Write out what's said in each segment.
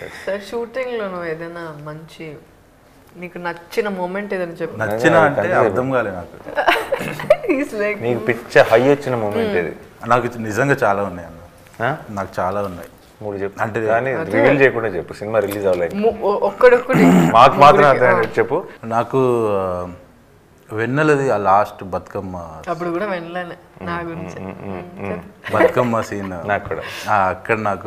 Sir shooting లో నువ్వు ఏదైనా మంచి నీకు నచ్చిన మూమెంట్ ఏదైనా చెప్పు నచ్చిన అంటే అర్థం కాలే నాకు ఈస్ లైక్ నీకు పిచ్చ హై వచ్చిన మూమెంట్ ఇది నాకు నిజంగా చాలా ఉన్నాయి అన్న ఆ? నాకు చాలా ఉన్నాయి మూడు చెప్పు అంటే కానీ రివీల్ చేయకుండా చెప్పు సినిమా రిలీజ్ అవ్వలేదు ఒక్కడొక్కటి మాకు మాత్రం అర్థం చెప్పు నాకు ఆ, వెన్నెలది ఆ లాస్ట్ బతుకమ్మ అప్పుడు కూడా వెళ్ళాను నా గురించి బతుకమ్మ సీన్ నాకు కూడా అక్కడ నాకు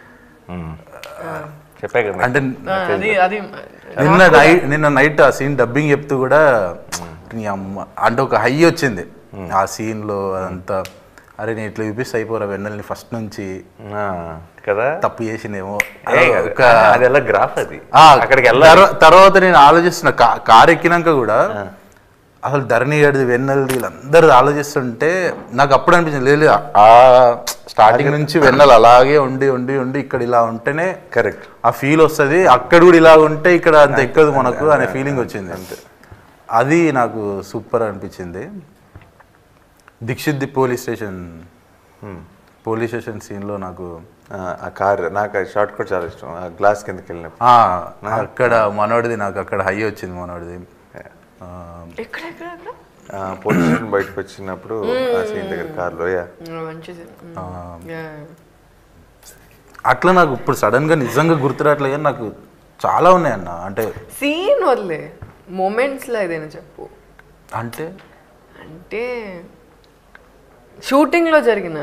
చెప్పే కదా అంటే ఆ, అది అది నిన్న నైట్ నిన్న నైట్ ఆ సీన్ డబ్బింగ్ చెప్తూ కూడా నీ అమ్మ అంటే ఒక హై వచ్చింది ఆ scene లో అదంతా అరే నేను ఇట్లా చూపిస్తే అయిపోరా వెన్నెల్ని ఫస్ట్ నుంచి ఆ, కదా తప్పు చేసిందేమో ఏ, ఒక అది ఎలా గ్రాఫ్ అది ఆ, అక్కడికి వెళ్ళాలి తర్వా- తర్వాత నేను ఆలోచిస్తున్న కా- కార్ ఎక్కినాక కూడా అసలు ధరణి గడిది వెన్నెలది వీళ్ళందరూ ఆలోచిస్తుంటే నాకు అప్పుడు అనిపించింది లేదు ఆ స్టార్టింగ్ నుంచి వెన్నెల అలాగే ఉండి ఉండి ఉండి ఇక్కడ ఇలా ఉంటేనే కరెక్ట్ ఆ ఫీల్ వస్తుంది అక్కడ కూడా ఇలా ఉంటే ఇక్కడ అంత ఎక్కదు మనకు అనే ఫీలింగ్ వచ్చింది అంతే అది నాకు సూపర్ అనిపించింది Deekshith the police station police station సీన్లో నాకు ఆ కార్ నాకు షార్ట్ కట్ చాలా ఇష్టం ఆ గ్లాస్ కిందకి వెళ్ళినప్పుడు ఆ, అక్కడ మనోడిది నాకు అక్కడ హై వచ్చింది మనోడిది ఆ, ఎక్కడ ఎక్కడ ఎక్కడ పోలీస్ స్టేషన్ బయటకు వచ్చినప్పుడు ఆ సీన్ దగ్గర కార్లో యా ఆ, మంచిది Yeah. అట్లా నాకు ఇప్పుడు సడన్ గా నిజంగా గుర్తురాట్లే కానీ నాకు చాలా ఉన్నాయి అన్న అంటే సీన్ వదిలే మూమెంట్స్ లో ఏదైనా చెప్పు అంటే అంటే షూటింగ్ లో జరిగిన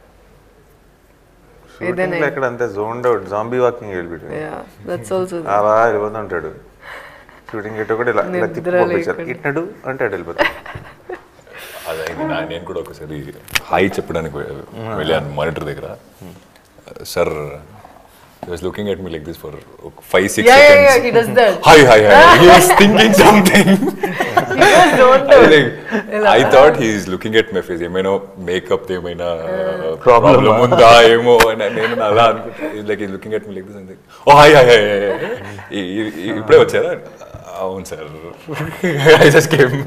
షూటింగ్ లో ఎక్కడ అంతే జోన్ అవుట్ జాంబీ వాకింగ్ వెళ్ళిపోయాడు దట్స్ ఆల్సో అలా వెళ్ళిపోతుంటాడు షూటింగ్ ఇటు కూడా ఇలా ఇలా తిప్పి నిద్ర పంపించారు లేకుండా. ఇట్నడు అంటే అటు వెళ్ళిపోతాడు అదైంది నా- నేను కూడా ఒకసారి హాయ్ చెప్పడానికి వె- వెళ్ళాను మానిటర్ దగ్గర sir was looking at me like this for five six yeah yeah yeah he does that hi hi hi he's thinking something he does don't I thought he's looking at my face ఏమైనా makeup ఏమైనా problem ఉందా ఏమో అని నేను అలా అనుకుంటా like looking at me like this అంతే oh hi hi hi ఇప్పుడే వచ్చారా అవును సార్ ఐ జస్ట్ కేమ్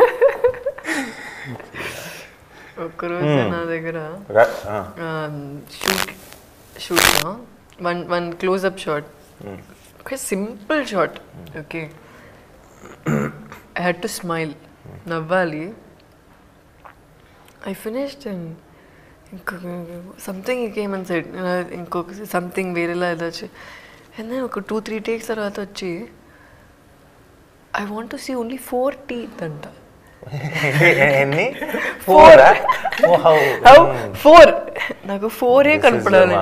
ఒక్కరోజు నా దగ్గర రా- ఆ. Shoot shoot one one close up shot okay simple shot okay I had to smile నవ్వాలి ఐ ఫినిష్డ్ అండ్ ఇంకొక సంథింగ్ ఇంకేమని సైడ్ ఇంకొక సంథింగ్ వేరేలా ఏదో వచ్చి అండ్ ఒక టూ త్రీ టేక్స్ తర్వాత వచ్చి I want to see only four teeth అంట ఎన్ని Four. Oh how how four నాకు ఫోరే కనపడాలి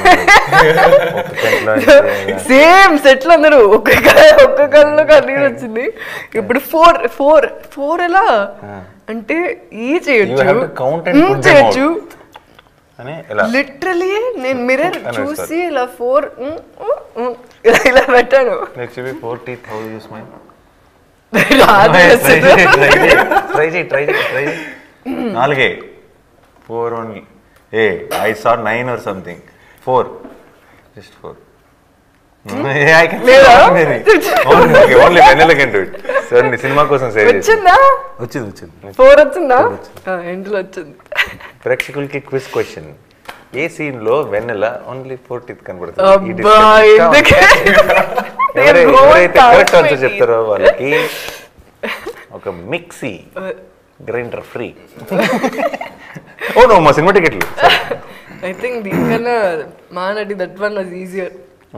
సేమ్ సెట్లు అందరూ ఒక్క కళ్ళ ఒక్క కళ్ళలో కన్నీరు వచ్చింది ఇప్పుడు ఫోర్ ఫోర్ ఫోర్ ఎలా అంటే ఈ You have to count and చేయొచ్చు put them చేయొచ్చు అని ఇలా లిటరలీ నేను మిర్రర్ అని చూసి ఇలా ఫోర్ ఇలా ఇలా పెట్టాను next be four teeth how you smile రాదు అసలు. ట్రై చేయి ట్రై చేయి ట్రై చేయి నాలుగే four only eh I saw nine or something four just four లేదా? Only Vennela can do it sir నీ సినిమా కోసం సేవ్ చేసి వచ్చిందా వచ్చింది వచ్చింది ఫోర్ వచ్చిందా ఎండ్లో వచ్చింది ప్రేక్షకులకి క్విజ్ క్వశ్చన్ ఏ సీన్ లో వెన్నెల ఓన్లీ ఫోర్ టీత్ కనబడుతుంది ఈ అబ్బా discussion. ఎందుకే ఎవరై- నేను going ఎవరైతే count correct my answer teeth. చెప్తారో వాళ్ళకి ఒక mixie grinder free oh no మా సినిమా టికెట్లు ఐ థింక్ దీనికన్నా మా నటి that one was easier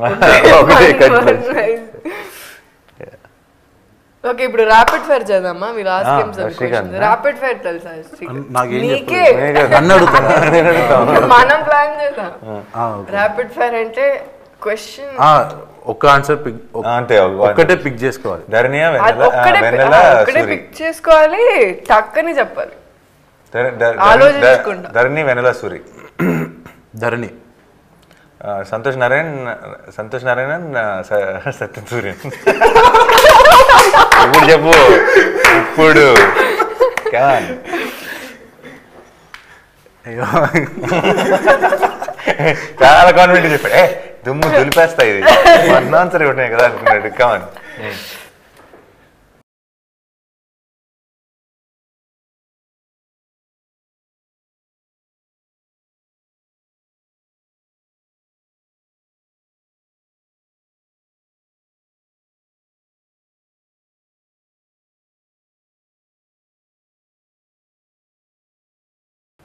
okay ఇప్పుడు ర్యాపిడ్ ఫైర్ చేద్దామా మీ last Ah, games Srikanth. Rapid fire తెలుసా శ్రీకాంత్? నాకేం నీకే నన్ను అడుగుతాను మనం ప్లాన్ చేద్దాం ఆ, ఓకే. ర్యాపిడ్ ఫైర్ అంటే క్వశ్చన్ ఆ, ఒక్క ఆన్సర్ పిక్ అంతే ఒక్కటే పిక్ చేసుకోవాలి ధరణియా వెన్నెల ఆ, ఒక్కడే వెన్నెల ఆ, ఒక్కడే సూరి పిక్ చేసుకోవాలి టక్కని చెప్పాలి ధర- ధర- ఆలోచించకుండా. ధర- ధరణి వెన్నెల సూరి ధరణి ఆ, సంతోష్ నారాయణ్ సంతోష్ నారాయణన్ ఆ, స- సత్యం సూర్యన్ ఇప్పుడు చెప్పు ఇప్పుడు Come on. అయ్యో చాలా కాన్ఫిడెంట్ చెప్పాడు ఏ దుమ్ము దులిపేస్తా ఇది వన్ ఆన్సర్ ఇవ్వటమే కదా అనుకున్నాడు కమన్